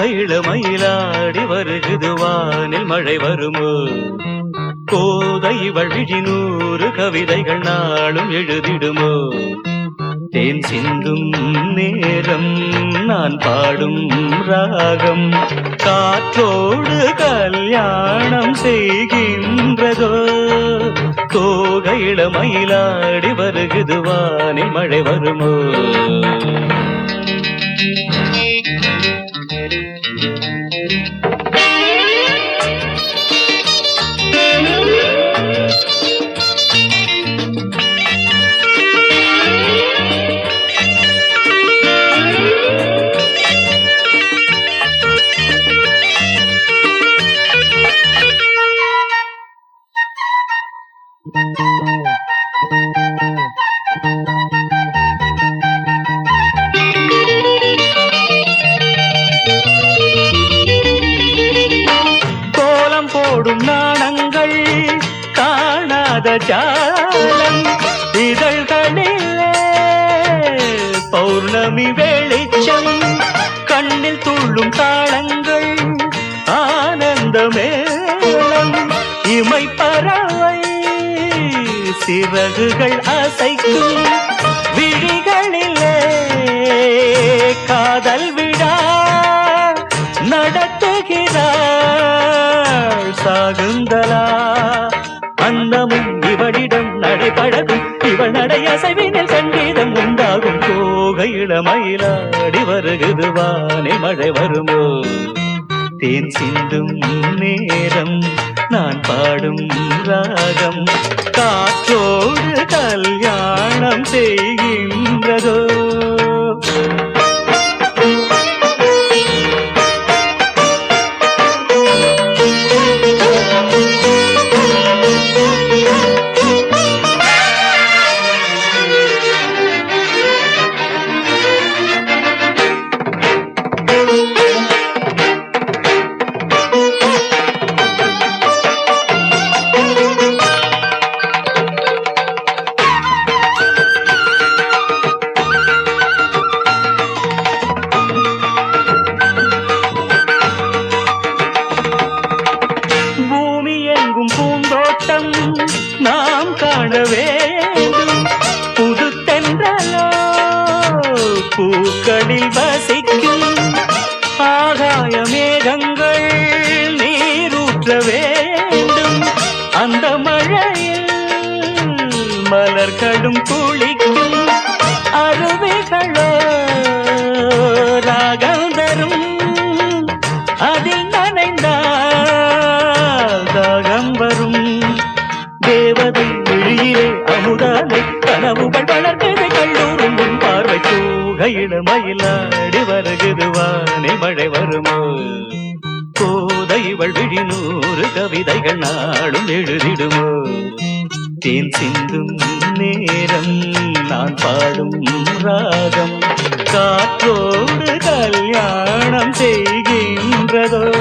தோகையில மயிலாடி வருகுது வானில் மழை வருமோ கோதை இவள் விழி நூறு கவிதைகள் நாளும் எழுதிடுமோ தேன் சிந்தும் நேரம் நான் பாடும் ராகம் காற்றோடு கல்யாணம் செய்கின்றதோ தோகையில மயிலாடி வருகுது வானில் மழை வருமோ கோலம் போடும் நாணங்கள் காணாத ஜாலம் இதழ்களிலே பௌர்ணமி வெளிச்சம் கண்ணில் துள்ளும் தாளங்கள் ஆனந்த மேளம் இமை பறவை சிறகுகள் அசைக்கும் விழிகளிலே காதல் விழா நடத்துகிறாள் சாகுந்தலா அந்தமும் இவளிடம் நடைபழகும் இவள் நடை அசைவினில் சங்கீதம் உண்டாகும் கோகை இளமயிலாடி வருகுது வானே மழை வருமோ தேன் சிந்தும் நேரம் நான் பாடும் ராகம் காற்றோடு கல்யாணம் செய்கின்றதோ பூமி எங்கும் பூந்தோட்டம் நாம் காண வேண்டும் புது தென்றலோ பூக்களில் வசிக்கும் ஆகாய மேகங்கள் நீரூற்ற வேண்டும் அந்த மழையில் மலர்களும் குளிக்கும் அருவிகளோ ராகம் தரும் அதில் நனைந்தால் தாகம் வரும் தேவதை விழியிலே அமுதானை கனவுகள் வளர்ந்தது கல்லூரும் முன் பார்வை தூகையில மயிலாடி வருகுது வானே மழை வருமோ கோதை இவள் விழி நூறு கவிதைகள் நாளும் எழுதிடுமோ தேன் சிந்தும் நேரம் நான் பாடும் ராகம் காற்றோடு கல்யாணம் செய்கின்றதோ